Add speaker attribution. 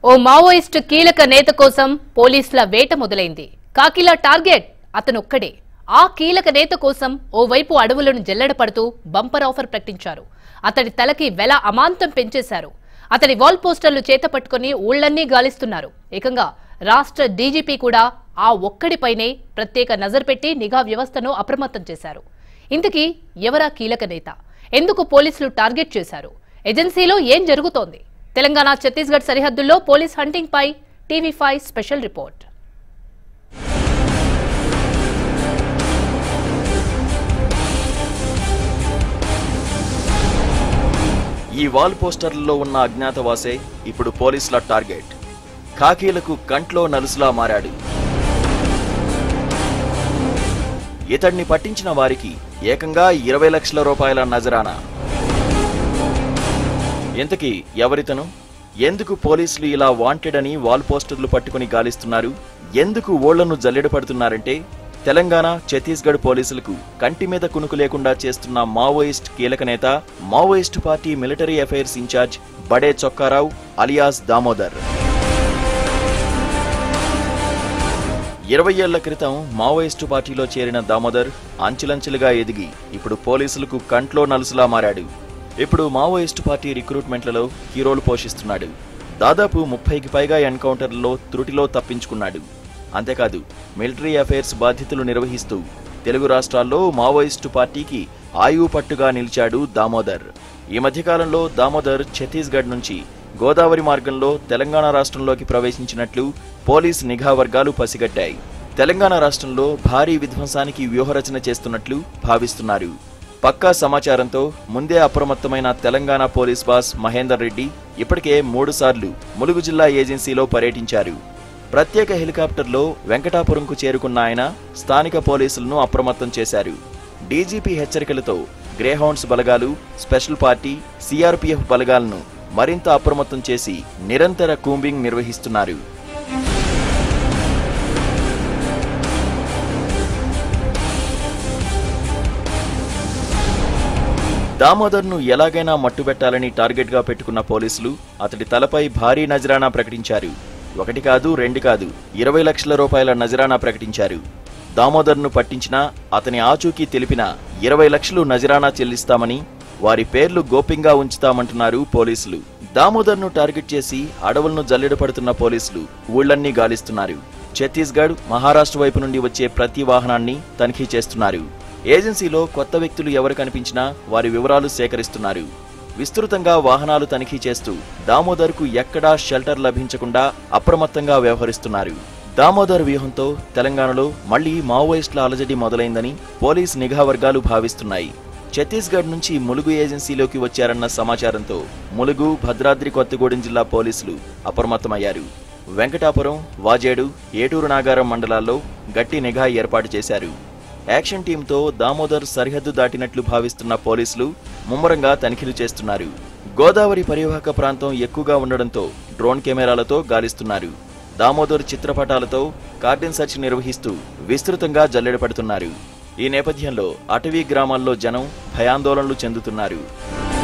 Speaker 1: ఓ Maoist కీలక నేత కోసం పోలీసుల వేట మొదలైంది కాకిలా టార్గెట్ అతనొక్కడే ఆ కీలక నేత కోసం ఓవైపు అడవులను జల్లెడపడుతూ బంపర్ ఆఫర్ ప్రకటించారు అతడి తలకి వెల అమాంతం పెంచేశారు అతడి వాల్ పోస్టర్లు చేత పట్టుకుని ఊళ్ళన్నీ గాలిస్తున్నారు ఏకంగా రాష్ట్ర డీజీపీ కూడా ఆ ఒక్కడిపైనే ప్రత్యేక నజర్ పెట్టి నిఘా వ్యవస్థను అప్రమత్తం చేశారు ఇంతకీ ఎవరా కీలక నేత ఎందుకు పోలీసులు టార్గెట్ చేశారు ఏజెన్సీలో ఏం జరుగుతోంది తెలంగాణ ఛత్తీస్గఢ్ సరిహద్దుల్లో పోలీస్ హంటింగ్ పై టీవీ ఫైవ్ స్పెషల్ రిపోర్ట్
Speaker 2: ఈ వాల్ పోస్టర్లలో ఉన్న అజ్ఞాతవాసే ఇప్పుడు పోలీసుల టార్గెట్ ఖాకీలకు కంట్లో నలుసులా మారాడు ఇతడిని పట్టించిన వారికి ఏకంగా ఇరవై లక్షల రూపాయల నజరానా ఇంతకీ ఎవరితను ఎందుకు పోలీసులు ఇలా వాంటెడ్ అని వాల్ పోస్టర్లు పట్టుకుని గాలిస్తున్నారు ఎందుకు ఓళ్లను జల్లెడ పడుతున్నారంటే తెలంగాణ ఛత్తీస్గఢ్ పోలీసులకు కంటి మీద కునుకు లేకుండా చేస్తున్న మావోయిస్ట్ కీలక నేత Maoist party military affairs incharge Bade Chokkarao alias Damodar ఇరవై ఏళ్ల క్రితం మావోయిస్టు పార్టీలో చేరిన దామోదర్ అంచెలంచెలుగా ఎదిగి ఇప్పుడు పోలీసులకు కంట్లో నలుసులా మారాడు ఇప్పుడు మావోయిస్టు పార్టీ రిక్రూట్మెంట్లలో హీరోలు పోషిస్తున్నాడు దాదాపు ముప్పైకి పైగా ఎన్కౌంటర్లలో త్రుటిలో తప్పించుకున్నాడు అంతేకాదు మిలిటరీ అఫైర్స్ బాధ్యతలు నిర్వహిస్తూ తెలుగు రాష్ట్రాల్లో మావోయిస్టు పార్టీకి ఆయువు పట్టుగా నిలిచాడు దామోదర్ ఈ మధ్యకాలంలో దామోదర్ ఛత్తీస్గఢ్ నుంచి గోదావరి మార్గంలో తెలంగాణ రాష్ట్రంలోకి ప్రవేశించినట్లు పోలీస్ నిఘా వర్గాలు పసిగట్టాయి తెలంగాణ రాష్ట్రంలో భారీ విధ్వంసానికి వ్యూహరచన చేస్తున్నట్లు భావిస్తున్నారు పక్కా సమాచారంతో ముందే అప్రమత్తమైన తెలంగాణ పోలీస్ బాస్ మహేందర్ రెడ్డి ఇప్పటికే మూడుసార్లు ములుగు జిల్లా ఏజెన్సీలో పర్యటించారు ప్రత్యేక హెలికాప్టర్లో వెంకటాపురంకు చేరుకున్న ఆయన స్థానిక పోలీసులను అప్రమత్తం చేశారు డీజీపీ హెచ్చరికలతో గ్రేహౌండ్స్ బలగాలు స్పెషల్ పార్టీ సిఆర్పీఎఫ్ బలగాలను మరింత అప్రమత్తం చేసి నిరంతర కూంబింగ్ నిర్వహిస్తున్నారు దామోదర్ను ఎలాగైనా మట్టుబెట్టాలని టార్గెట్గా పెట్టుకున్న పోలీసులు అతడి తలపై భారీ నజరానా ప్రకటించారు ఒకటి కాదు రెండు కాదు ఇరవై లక్షల రూపాయల నజరానా ప్రకటించారు దామోదర్ను పట్టించినా అతని ఆచూకీ తెలిపిన ఇరవై లక్షలు నజరానా చెల్లిస్తామని వారి పేర్లు గోప్యంగా ఉంచుతామంటున్నారు పోలీసులు దామోదర్ను టార్గెట్ చేసి అడవులను జల్లెడపడుతున్న పోలీసులు ఊళ్ళన్నీ గాలిస్తున్నారు ఛత్తీస్గఢ్ మహారాష్ట్ర వైపు నుండి వచ్చే ప్రతి వాహనాన్ని తనిఖీ చేస్తున్నారు ఏజెన్సీలో కొత్త వ్యక్తులు ఎవరు కనిపించినా వారి వివరాలు సేకరిస్తున్నారు విస్తృతంగా వాహనాలు తనిఖీ చేస్తూ దామోదర్కు ఎక్కడా షెల్టర్ లభించకుండా అప్రమత్తంగా వ్యవహరిస్తున్నారు దామోదర్ వ్యూహంతో తెలంగాణలో మళ్లీ మావోయిస్టుల అలజడి మొదలైందని పోలీస్ నిఘా వర్గాలు భావిస్తున్నాయి ఛత్తీస్గఢ్ నుంచి ములుగు ఏజెన్సీలోకి వచ్చారన్న సమాచారంతో ములుగు భద్రాద్రి కొత్తగూడెం జిల్లా పోలీసులు అప్రమత్తమయ్యారు వెంకటాపురం వాజేడు ఏటూరు నాగారం మండలాల్లో గట్టి నిఘా ఏర్పాటు చేశారు యాక్షన్ టీంతో దామోదర్ సరిహద్దు దాటినట్లు భావిస్తున్న పోలీసులు ముమ్మరంగా తనిఖీలు చేస్తున్నారు గోదావరి పరివాహక ప్రాంతం ఎక్కువగా ఉండడంతో డ్రోన్ కెమెరాలతో గాలిస్తున్నారు దామోదర్ చిత్రపటాలతో కార్డెన్ సెర్చ్ నిర్వహిస్తూ విస్తృతంగా జల్లెడపడుతున్నారు ఈ నేపథ్యంలో అటవీ గ్రామాల్లో జనం భయాందోళనలు చెందుతున్నారు